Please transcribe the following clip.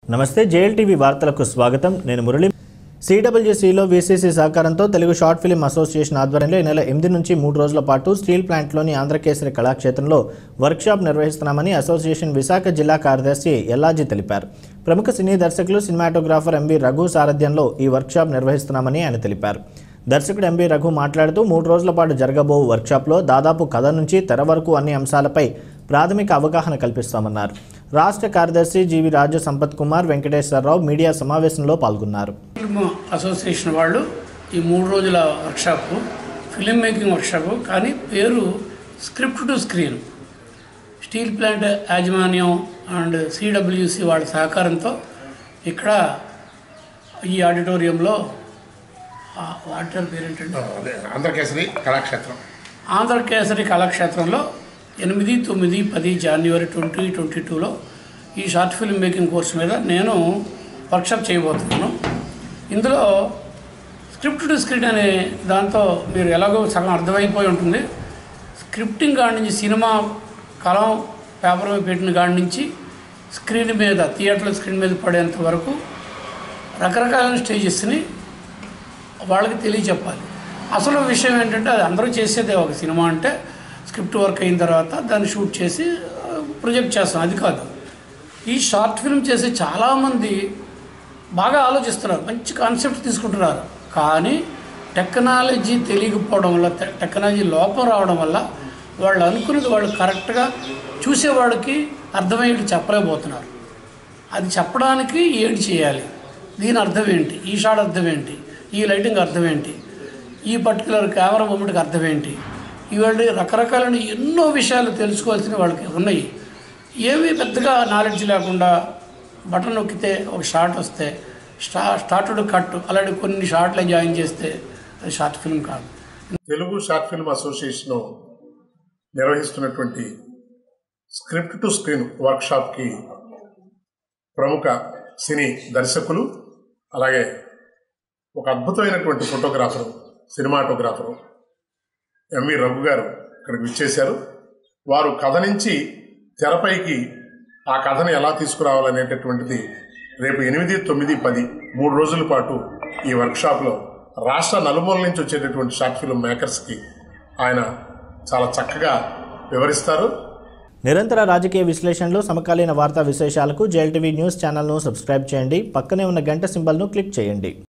నమస్తే జేఎల్టీవీ వార్తలకు స్వాగతం నేను మురళి సిడబ్ల్యూసీలో వీసీసీ సహకారంతో తెలుగు షార్ట్ ఫిల్మ్ అసోసియేషన్ ఆధ్వర్యంలో ఈ నెల ఎనిమిది నుంచి మూడు రోజుల పాటు స్టీల్ ప్లాంట్లోని ఆంధ్రకేసరి కళాక్షేత్రంలో వర్క్షాప్ నిర్వహిస్తున్నామని అసోసియేషన్ విశాఖ జిల్లా కార్యదర్శి ఎల్లాజీ తెలిపారు ప్రముఖ సినీ దర్శకులు సినిమాటోగ్రాఫర్ ఎంవి రఘు సారథ్యంలో ఈ వర్క్షాప్ నిర్వహిస్తున్నామని ఆయన తెలిపారు దర్శకుడు ఎంబీ రఘు మాట్లాడుతూ మూడు రోజుల పాటు జరగబో వర్క్షాప్లో దాదాపు కథ నుంచి తెర వరకు అన్ని అంశాలపై ప్రాథమిక అవగాహన కల్పిస్తామన్నారు రాష్ట్ర కార్యదర్శి జీవి రాజు సంపత్ కుమార్ వెంకటేశ్వరరావు మీడియా సమావేశంలో పాల్గొన్నారు ఫిల్మ్ అసోసియేషన్ వాళ్ళు ఈ మూడు రోజుల వర్క్షాప్ ఫిలిం మేకింగ్ వర్క్షాప్ కానీ పేరు script to screen steel plant యాజమాన్యం అండ్ సిడబ్ల్యూసి వాళ్ళ సహకారంతో ఇక్కడ ఈ ఆడిటోరియంలో ఆ ఆడిటర్ పేరేంటండి అదే ఆంధ్రకేసరి కళాక్షేత్రం ఆంధ్రకేసరి కళాక్షేత్రంలో ఎనిమిది తొమ్మిది పది జనవరి ట్వంటీ ట్వంటీ టూలో ఈ షార్ట్ ఫిల్మ్ మేకింగ్ కోర్స్ మీద నేను వర్క్షాప్ చేయబోతున్నాను ఇందులో స్క్రిప్ట్ టు స్క్రీన్ అనే దాంతో మీరు ఎలాగో సగం అర్థమైపోయి ఉంటుంది స్క్రిప్టింగ్ కాడి నుంచి సినిమా కలం పేపర్ మీద పెట్టిన కాడి నుంచి స్క్రీన్ మీద థియేటర్లో స్క్రీన్ మీద పడేంత వరకు రకరకాలైన స్టేజెస్ని వాళ్ళకి తెలియచెప్పాలి అసలు విషయం ఏంటంటే అది అందరూ చేసేదే ఒక సినిమా అంటే స్క్రిప్ట్ వర్క్ అయిన తర్వాత దాన్ని షూట్ చేసి ఆ, ప్రొజెక్ట్ చేస్తాం అది కాదు ఈ షార్ట్ ఫిల్మ్ చేసే చాలామంది బాగా ఆలోచిస్తున్నారు మంచి కాన్సెప్ట్ తీసుకుంటున్నారు కానీ టెక్నాలజీ తెలియకపోవడం వల్ల టె- టెక్నాలజీ లోపం రావడం వల్ల వాళ్ళు అనుకున్నది వాళ్ళు కరెక్ట్గా చూసేవాడికి అర్థమయ్యేది చెప్పలేకపోతున్నారు అది చెప్పడానికి ఏడు చేయాలి దీని అర్థం ఏంటి ఈ షాట్ అర్థం ఏంటి ఈ లైటింగ్ అర్థం ఏంటి ఈ పర్టికులర్ కెమెరా మూమెంట్కి అర్థం ఏంటి ఇవాళ రకరకాలైన ఎన్నో విషయాలు తెలుసుకోవాల్సిన వాళ్ళకి ఉన్నాయి ఏమీ పెద్దగా నాలెడ్జ్ లేకుండా బటన్ నొక్కితే ఒక షార్ట్ వస్తే స్టా స్టార్టెడ్ కట్ అలాంటి కొన్ని షార్ట్లే జాయిన్ చేస్తే అది షార్ట్ ఫిల్మ్ కాదు తెలుగు షార్ట్ ఫిల్మ్ అసోసియేషన్ నిర్వహిస్తున్నటువంటి స్క్రిప్ట్ టు స్క్రీన్ వర్క్షాప్కి ప్రముఖ సినీ దర్శకులు అలాగే ఒక అద్భుతమైనటువంటి ఫోటోగ్రాఫరు సినిమాటోగ్రాఫరు ఎంవి రఘు గారు ఇక్కడికి విచ్చేశారు వారు కథ నుంచి తెరపైకి ఆ కథను ఎలా తీసుకురావాలనేటటువంటిది రేపు ఎనిమిది తొమ్మిది పది మూడు రోజుల పాటు ఈ వర్క్షాప్లో రాష్ట్ర నలుమూల నుంచి వచ్చేటటువంటి షార్ట్ ఫిల్మ్ మేకర్స్కి ఆయన చాలా చక్కగా వివరిస్తారు నిరంతర రాజకీయ విశ్లేషణలు సమకాలీన వార్తా విశేషాలకు జేఎల్టీవీ న్యూస్ ఛానల్ను సబ్స్క్రైబ్ చేయండి పక్కనే ఉన్న గంట సింబల్ను క్లిక్ చేయండి